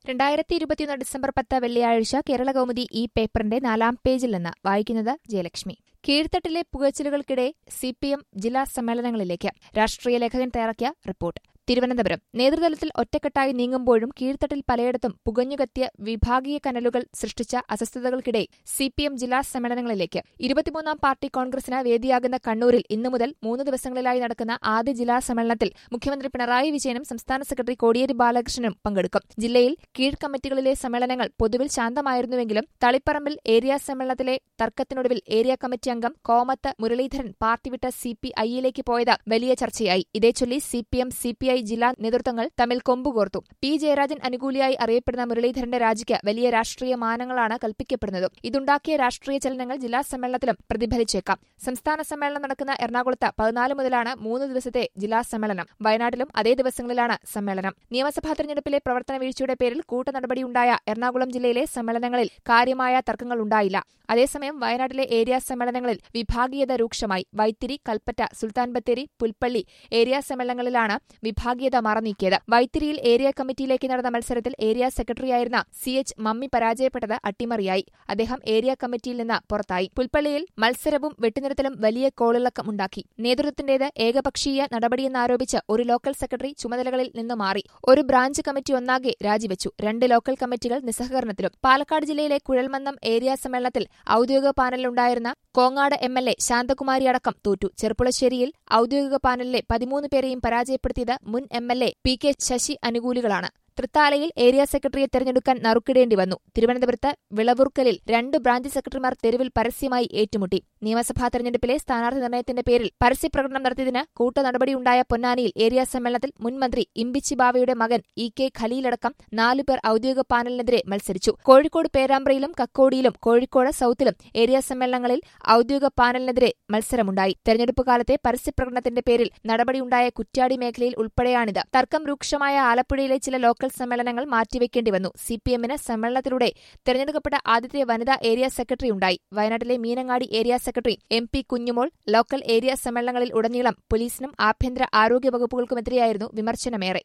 രണ്ടായിരത്തി ഇരുപത്തിയൊന്ന് ഡിസംബർ പത്ത് വെള്ളിയാഴ്ച കേരള കൗമുദി ഈ പേപ്പറിന്റെ നാലാം പേജിൽ നിന്ന് വായിക്കുന്നത് ജയലക്ഷ്മി കീഴ്ത്തട്ടിലെ പുകച്ചിലുകൾക്കിടെ സി പി എം ജില്ലാ സമ്മേളനങ്ങളിലേക്ക് രാഷ്ട്രീയ ലേഖകൻ തയ്യാറാക്കിയ റിപ്പോർട്ട് തിരുവനന്തപുരം നേതൃതലത്തിൽ ഒറ്റക്കെട്ടായി നീങ്ങുമ്പോഴും കീഴ്ത്തട്ടിൽ പലയിടത്തും പുകഞ്ഞുകത്തിയ വിഭാഗീയ കനലുകൾ സൃഷ്ടിച്ച അസ്വസ്ഥതകൾക്കിടെ സി പി എം ജില്ലാ സമ്മേളനങ്ങളിലേക്ക് ഇരുപത്തിമൂന്നാം പാർട്ടി കോൺഗ്രസിന് വേദിയാകുന്ന കണ്ണൂരിൽ ഇന്നു മുതൽ മൂന്ന് ദിവസങ്ങളിലായി നടക്കുന്ന ആദ്യ ജില്ലാ സമ്മേളനത്തിൽ മുഖ്യമന്ത്രി പിണറായി വിജയനും സംസ്ഥാന സെക്രട്ടറി കോടിയേരി ബാലകൃഷ്ണനും പങ്കെടുക്കും ജില്ലയിൽ കീഴ് കമ്മിറ്റികളിലെ സമ്മേളനങ്ങൾ പൊതുവിൽ ശാന്തമായിരുന്നുവെങ്കിലും തളിപ്പറമ്പിൽ ഏരിയ സമ്മേളനത്തിലെ തർക്കത്തിനൊടുവിൽ ഏരിയ കമ്മിറ്റി അംഗം കോമത്ത് മുരളീധരൻ പാർട്ടി വിട്ട സി പി ഐയിലേക്ക് പോയത് വലിയ ചർച്ചയായി ഇതേച്ചൊല്ലി C P M C P I ജില്ലാ നേതൃത്വങ്ങൾ തമ്മിൽ കൊമ്പുകോർത്തു പി ജയരാജൻ അനുകൂലിയായി അറിയപ്പെടുന്ന മുരളീധരന്റെ രാജിക്ക് വലിയ രാഷ്ട്രീയ മാനങ്ങളാണ് കൽപ്പിക്കപ്പെടുന്നത് ഇതുണ്ടാക്കിയ രാഷ്ട്രീയ ചലനങ്ങൾ ജില്ലാ സമ്മേളനത്തിലും പ്രതിഫലിച്ചേക്കാം സംസ്ഥാന സമ്മേളനം നടക്കുന്ന എറണാകുളത്ത് പതിനാല് മുതലാണ് മൂന്ന് ദിവസത്തെ ജില്ലാ സമ്മേളനം വയനാട്ടിലും അതേ ദിവസങ്ങളിലാണ് സമ്മേളനം നിയമസഭാ തെരഞ്ഞെടുപ്പിലെ പ്രവർത്തന വീഴ്ചയുടെ പേരിൽ കൂട്ടനടപടിയുണ്ടായ എറണാകുളം ജില്ലയിലെ സമ്മേളനങ്ങളിൽ കാര്യമായ തർക്കങ്ങളുണ്ടായില്ല അതേസമയം വയനാട്ടിലെ ഏരിയ സമ്മേളനങ്ങളിൽ വിഭാഗീയത രൂക്ഷമായി വൈത്തിരി കൽപ്പറ്റ സുൽത്താൻ ബത്തേരി പുൽപ്പള്ളി ഏരിയ സമ്മേളനങ്ങളിലാണ് വിഭാഗീയത മറനീക്കിയത് വൈത്തിരിയിൽ ഏരിയ കമ്മിറ്റിയിലേക്ക് നടന്ന മത്സരത്തിൽ ഏരിയ സെക്രട്ടറിയായിരുന്ന സി എച്ച് മമ്മി പരാജയപ്പെട്ടത് അട്ടിമറിയായി അദ്ദേഹം ഏരിയ കമ്മിറ്റിയിൽ നിന്ന് പുറത്തായി പുൽപ്പള്ളിയിൽ മത്സരവും വെട്ടിനിരത്തലും വലിയ കോളിളക്കമുണ്ടാക്കി നേതൃത്വത്തിന്റേത് ഏകപക്ഷീയ നടപടിയെന്നാരോപിച്ച് ഒരു ലോക്കൽ സെക്രട്ടറി ചുമതലകളിൽ നിന്ന് മാറി ഒരു ബ്രാഞ്ച് കമ്മിറ്റി ഒന്നാകെ രാജിവെച്ചു രണ്ട് ലോക്കൽ കമ്മിറ്റികൾ നിസ്സഹകരണത്തിലും പാലക്കാട് ജില്ലയിലെ കുഴൽമന്നം ഏരിയ സമ്മേളനത്തിൽ ഔദ്യോഗിക പാനലിലുണ്ടായിരുന്ന Kongad M L A Santhakumari അടക്കം തോറ്റു ചെറുപ്പുളശ്ശേരിയിൽ ഔദ്യോഗിക പാനലിലെ പതിമൂന്ന് പേരെയും പരാജയപ്പെടുത്തിയത് മുൻ M L A P K Sasi അനുകൂലികളാണ് തൃത്താലയിൽ ഏരിയ സെക്രട്ടറിയെ തെരഞ്ഞെടുക്കാൻ നറുക്കിടേണ്ടി വന്നു തിരുവനന്തപുരത്ത് വിളവുർക്കലിൽ രണ്ട് ബ്രാഞ്ച് സെക്രട്ടറിമാർ തെരുവിൽ പരസ്യമായി ഏറ്റുമുട്ടി നിയമസഭാ തെരഞ്ഞെടുപ്പിലെ സ്ഥാനാർത്ഥി നിർണയത്തിന്റെ പേരിൽ പരസ്യപ്രകടനം നടത്തിയതിന് കൂട്ട നടപടിയുണ്ടായ പൊന്നാനിയിൽ ഏരിയ സമ്മേളനത്തിൽ മുൻമന്ത്രി ഇമ്പിച്ചി ബാവയുടെ മകൻ ഇ കെ ഖലീലടക്കം നാലുപേർ ഔദ്യോഗിക പാനലിനെതിരെ മത്സരിച്ചു കോഴിക്കോട് പേരാമ്പ്രയിലും കക്കോടിയിലും കോഴിക്കോട് സൌത്തിലും ഏരിയ സമ്മേളനങ്ങളിൽ ഔദ്യോഗിക പാനലിനെതിരെ മത്സരമുണ്ടായി തെരഞ്ഞെടുപ്പ് കാലത്തെ പരസ്യപ്രകടനത്തിന്റെ പേരിൽ നടപടിയുണ്ടായ കുറ്റ്യാടി മേഖലയിൽ ഉൾപ്പെടെയാണിത് തർക്കം രൂക്ഷമായ ആലപ്പുഴയിലെ ചില ലോക്കൽ സമ്മേളനങ്ങൾ മാറ്റിവെക്കേണ്ടി വന്നു സിപിഎമ്മിന് സമ്മേളനത്തിലൂടെ തെരഞ്ഞെടുക്കപ്പെട്ട ആദ്യത്തെ വനിതാ ഏരിയ സെക്രട്ടറി ഉണ്ടായി വയനാട്ടിലെ മീനങ്ങാടി area secretary M P Kunjumol local area സമ്മേളനങ്ങളിൽ ഉടനീളം പോലീസിനും ആഭ്യന്തര ആരോഗ്യ വകുപ്പുകൾക്കുമെതിരെയായിരുന്നു വിമർശനമേറെ